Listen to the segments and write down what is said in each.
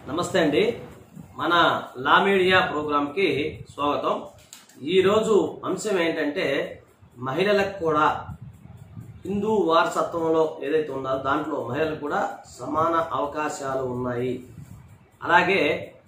నమస్తే అండి మన లా మీడియా ప్రోగ్రాంకి స్వాగతం ఈరోజు అంశం ఏంటంటే మహిళలకు కూడా హిందూ వారసత్వంలో ఏదైతే ఉందో దాంట్లో మహిళలకు కూడా సమాన అవకాశాలు ఉన్నాయి అలాగే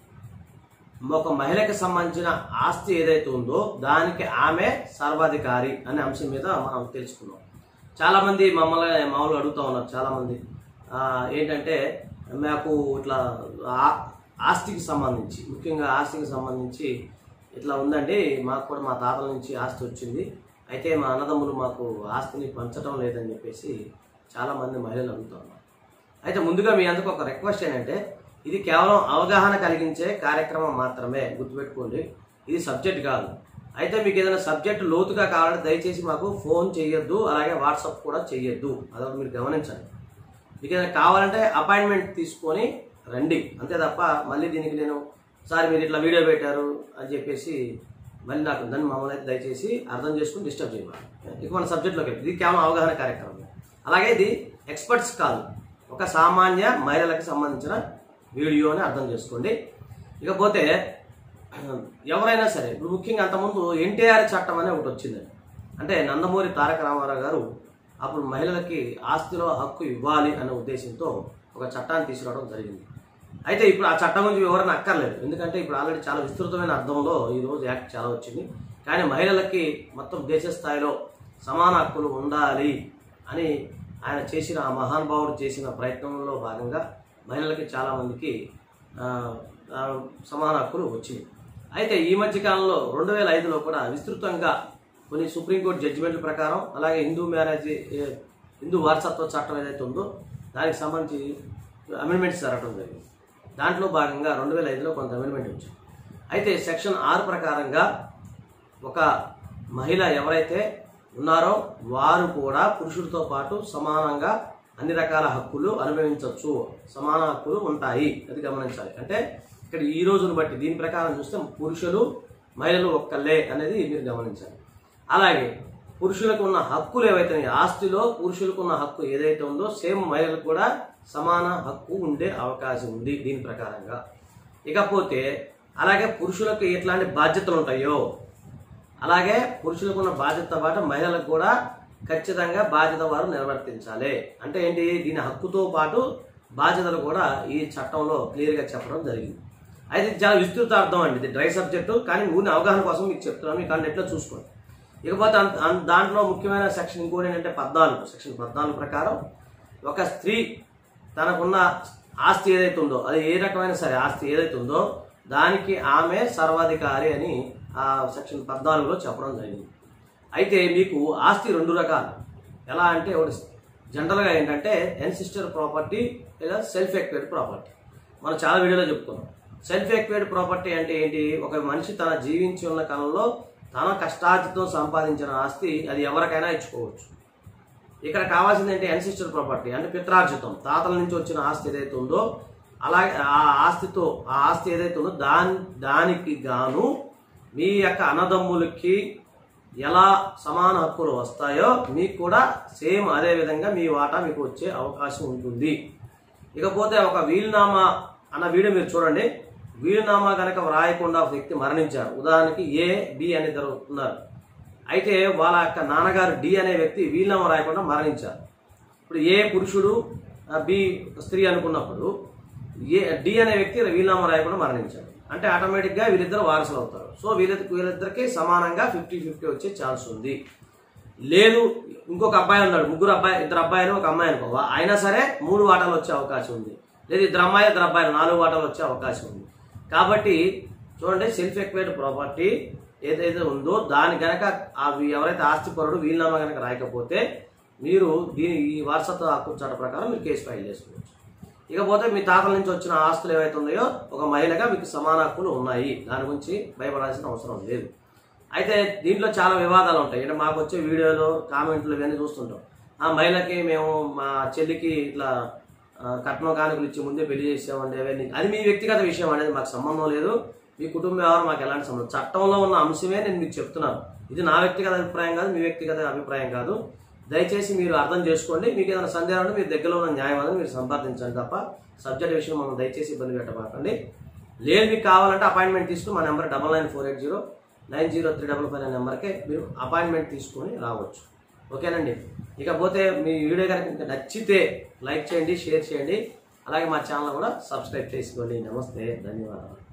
ఒక మహిళకి సంబంధించిన ఆస్తి ఏదైతే ఉందో దానికి ఆమె సర్వాధికారి అనే అంశం మీద మనం తెలుసుకున్నాం చాలా మంది మమ్మల్ని మామూలు అడుగుతా ఉన్నారు చాలా మంది ఆ, ఏంటంటే మాకు ఇట్లా ఆ- ఆస్తికి సంబంధించి ముఖ్యంగా ఆస్తికి సంబంధించి ఇట్లా ఉందండి మాకు కూడా మా తాతల నుంచి ఆస్తి వచ్చింది అయితే మా అన్నదమ్ములు మాకు ఆస్తిని పంచడం లేదని చెప్పేసి చాలా మంది మహిళలు అడుగుతా ఉన్నారు అయితే ముందుగా మీ అందరికి ఒక రిక్వెస్ట్ ఏంటంటే ఇది కేవలం అవగాహన కలిగించే కార్యక్రమం మాత్రమే గుర్తుపెట్టుకోండి ఇది సబ్జెక్ట్ కాదు అయితే మీకు ఏదైనా సబ్జెక్ట్ లోతుగా కావాలంటే దయచేసి మాకు ఫోన్ చేయొద్దు అలాగే వాట్సాప్ కూడా చేయొద్దు అదొకటి మీరు గమనించండి మీకు ఏదైనా కావాలంటే అపాయింట్మెంట్ తీసుకొని రండి అంతే తప్ప మళ్ళీ దీనికి నేను సార్ మీరు ఇట్లా వీడియో పెట్టారు అని చెప్పేసి మళ్ళీ నాకు దాన్ని మమ్మల్ని అయితే దయచేసి అర్థం చేసుకుని డిస్టర్బ్ చేయమని ఇక మన సబ్జెక్ట్లోకి ఇది కేవలం అవగాహన కార్యక్రమం అలాగే ఇది ఎక్స్పర్ట్స్ కాదు ఒక సామాన్య మహిళలకు సంబంధించిన వీడియో అని అర్థం చేసుకోండి ఇకపోతే ఎవరైనా సరే ఇప్పుడు ముఖ్యంగా అంతకుముందు ఎన్టీఆర్ చట్టం అనే ఒకటి వచ్చిందండి అంటే నందమూరి తారక రామారావు గారు అప్పుడు మహిళలకి ఆస్తిలో హక్కు ఇవ్వాలి అనే ఉద్దేశంతో ఒక చట్టాన్ని తీసుకురావడం జరిగింది అయితే ఇప్పుడు ఆ చట్టం గురించి వివరణ అక్కర్లేదు ఎందుకంటే ఇప్పుడు ఆల్రెడీ చాలా విస్తృతమైన అర్థంలో ఈ రోజు యాక్ట్ చాలా వచ్చింది కానీ మహిళలకి మొత్తం దేశ స్థాయిలో సమాన హక్కులు ఉండాలి అని ఆయన చేసిన ఆ మహానుభావుడు చేసిన ప్రయత్నంలో భాగంగా మహిళలకి చాలా మందికి ఆ, ఆ, సమాన హక్కులు వచ్చినాయి అయితే ఈ మధ్య కాలంలో రెండు వేల ఐదులో కూడా విస్తృతంగా కొన్ని సుప్రీంకోర్టు జడ్జిమెంట్ల ప్రకారం అలాగే హిందూ మ్యారేజ్ ఏ, హిందూ వారసత్వ చట్టం ఏదైతే ఉందో దానికి సంబంధించి అమెండ్మెంట్స్ జరగడం జరిగింది దాంట్లో భాగంగా రెండు వేల ఐదులో కొంత అమెండ్మెంట్ వచ్చింది అయితే సెక్షన్ ఆరు ప్రకారంగా ఒక మహిళ ఎవరైతే ఉన్నారో వారు కూడా పురుషుడితో పాటు సమానంగా అన్ని రకాల హక్కులు అనుభవించవచ్చు సమాన హక్కులు ఉంటాయి అది గమనించాలి అంటే ఇక్కడ ఈ రోజును బట్టి దీని ప్రకారం చూస్తే పురుషులు మహిళలు ఒక్కళ్ళే అనేది మీరు గమనించాలి అలాగే పురుషులకు ఉన్న హక్కులు ఏవైతే ఉన్నాయో, ఆస్తిలో పురుషులకు ఉన్న హక్కు ఏదైతే ఉందో సేమ్ మహిళలకు కూడా సమాన హక్కు ఉండే అవకాశం ఉంది దీని ప్రకారంగా ఇకపోతే అలాగే పురుషులకు ఎట్లాంటి బాధ్యతలు ఉంటాయో అలాగే పురుషులకు ఉన్న బాధ్యత పాటు మహిళలకు కూడా ఖచ్చితంగా బాధ్యత వారు నిర్వర్తించాలి అంటే ఏంటి దీని హక్కుతో పాటు బాధ్యతలు కూడా ఈ చట్టంలో క్లియర్గా చెప్పడం జరిగింది అయితే ఇది చాలా విస్తృత అర్థం అండి ఇది డ్రై సబ్జెక్టు కానీ ఊరిని అవగాహన కోసం మీకు చెప్తున్నాను మీకు నెట్లో చూసుకోండి ఇకపోతే అంత- అం- దాంట్లో ముఖ్యమైన సెక్షన్ ఇంకోటి ఏంటంటే పద్నాలుగు సెక్షన్ పద్నాలుగు ప్రకారం ఒక స్త్రీ తనకున్న ఆస్తి ఏదైతే ఉందో అది ఏ రకమైన సరే ఆస్తి ఏదైతే ఉందో దానికి ఆమె సర్వాధికారి అని ఆ సెక్షన్ పద్నాలుగులో చెప్పడం జరిగింది అయితే మీకు ఆస్తి రెండు రకాలు ఎలా అంటే ఒకటి జనరల్గా ఏంటంటే ఎన్సిస్టర్ ప్రాపర్టీ లేదా సెల్ఫ్ ఎక్వైర్డ్ ప్రాపర్టీ మనం చాలా వీడియోలో చెప్పుకున్నాం సెల్ఫ్ ఎక్వైర్డ్ ప్రాపర్టీ అంటే ఏంటి ఒక మనిషి తన జీవించి ఉన్న కాలంలో తన కష్టార్జితం సంపాదించిన ఆస్తి అది ఎవరికైనా ఇచ్చుకోవచ్చు ఇక్కడ కావాల్సింది ఏంటి అన్సిస్టర్ ప్రాపర్టీ అంటే పిత్రార్జితం తాతల నుంచి వచ్చిన ఆస్తి ఏదైతే ఉందో అలాగే ఆ ఆస్తితో ఆ ఆస్తి ఏదైతే ఉందో దాని దానికి గాను మీ యొక్క అన్నదమ్ములకి ఎలా సమాన హక్కులు వస్తాయో మీకు కూడా సేమ్ అదే విధంగా మీ వాటా మీకు వచ్చే అవకాశం ఉంటుంది ఇకపోతే ఒక వీలునామా అన్న వీడియో మీరు చూడండి వీలునామా కనుక వ్రాయకుండా ఒక వ్యక్తి మరణించారు ఉదాహరణకి ఏ బి అనే ఇద్దరు ఉన్నారు అయితే వాళ్ళ యొక్క నాన్నగారు డి అనే వ్యక్తి వీలునామా రాయకుండా మరణించారు ఇప్పుడు ఏ పురుషుడు ఆ, బి స్త్రీ అనుకున్నప్పుడు ఏ డి అనే వ్యక్తి వీలునామా రాయకుండా మరణించాడు అంటే ఆటోమేటిక్గా వీళ్ళిద్దరు వారసులు అవుతారు సో వీళ్ళకి వీళ్ళిద్దరికి సమానంగా ఫిఫ్టీ ఫిఫ్టీ వచ్చే ఛాన్స్ ఉంది లేదు ఇంకొక అబ్బాయి ఉన్నాడు ముగ్గురు అబ్బాయి ఇద్దరు అబ్బాయిలు ఒక అమ్మాయి అనుకో అయినా సరే మూడు వాటాలు వచ్చే అవకాశం ఉంది లేదు ఇద్దరు అమ్మాయి ఇద్దరు అబ్బాయిలు నాలుగు వాటాలు వచ్చే అవకాశం ఉంది కాబట్టి చూడండి సెల్ఫ్ ఎక్వైర్డ్ ప్రాపర్టీ ఏదైతే ఉందో దాని గనక అవి ఎవరైతే ఆస్తి పరుడు వీలునామా గనక రాయకపోతే మీరు దీని ఈ వారసత్వ హక్కు చట్ట ప్రకారం మీరు కేసు ఫైల్ చేసుకోవచ్చు ఇకపోతే మీ తాతల నుంచి వచ్చిన ఆస్తులు ఏవైతే ఉన్నాయో ఒక మహిళగా మీకు సమాన హక్కులు ఉన్నాయి దాని గురించి భయపడాల్సిన అవసరం లేదు అయితే దీంట్లో చాలా వివాదాలు ఉంటాయి అంటే మాకు వచ్చే వీడియోలు కామెంట్లు ఇవన్నీ చూస్తుంటాం ఆ మహిళకి మేము మా చెల్లికి ఇట్లా ఆ, కట్నం కానుకలు ఇచ్చి ముందే పెళ్లి చేసామండి అవన్నీ అది మీ వ్యక్తిగత విషయం అనేది మాకు సంబంధం లేదు మీ కుటుంబం ఎవరు మాకు ఎలాంటి సంబంధం చట్టంలో ఉన్న అంశమే నేను మీకు చెప్తున్నాను ఇది నా వ్యక్తిగత అభిప్రాయం కాదు మీ వ్యక్తిగత అభిప్రాయం కాదు దయచేసి మీరు అర్థం చేసుకోండి మీకు ఏదైనా సందేహం ఉంటే మీరు దగ్గరలో ఉన్న న్యాయవాదిని మీరు సంప్రదించండి తప్ప సబ్జెక్ట్ విషయం మనం దయచేసి ఇబ్బంది పెట్టబాకండి లేదు మీకు కావాలంటే అపాయింట్మెంట్ తీసుకుని మా number double nine four eight zero nine zero three double five నెంబర్కే మీరు అపాయింట్మెంట్ తీసుకొని రావచ్చు ఓకేనండి ఇకపోతే మీ వీడియో కనుక ఇంకా నచ్చితే లైక్ చేయండి షేర్ చేయండి అలాగే మా ఛానల్ కూడా సబ్స్క్రైబ్ చేసుకోండి నమస్తే ధన్యవాదాలు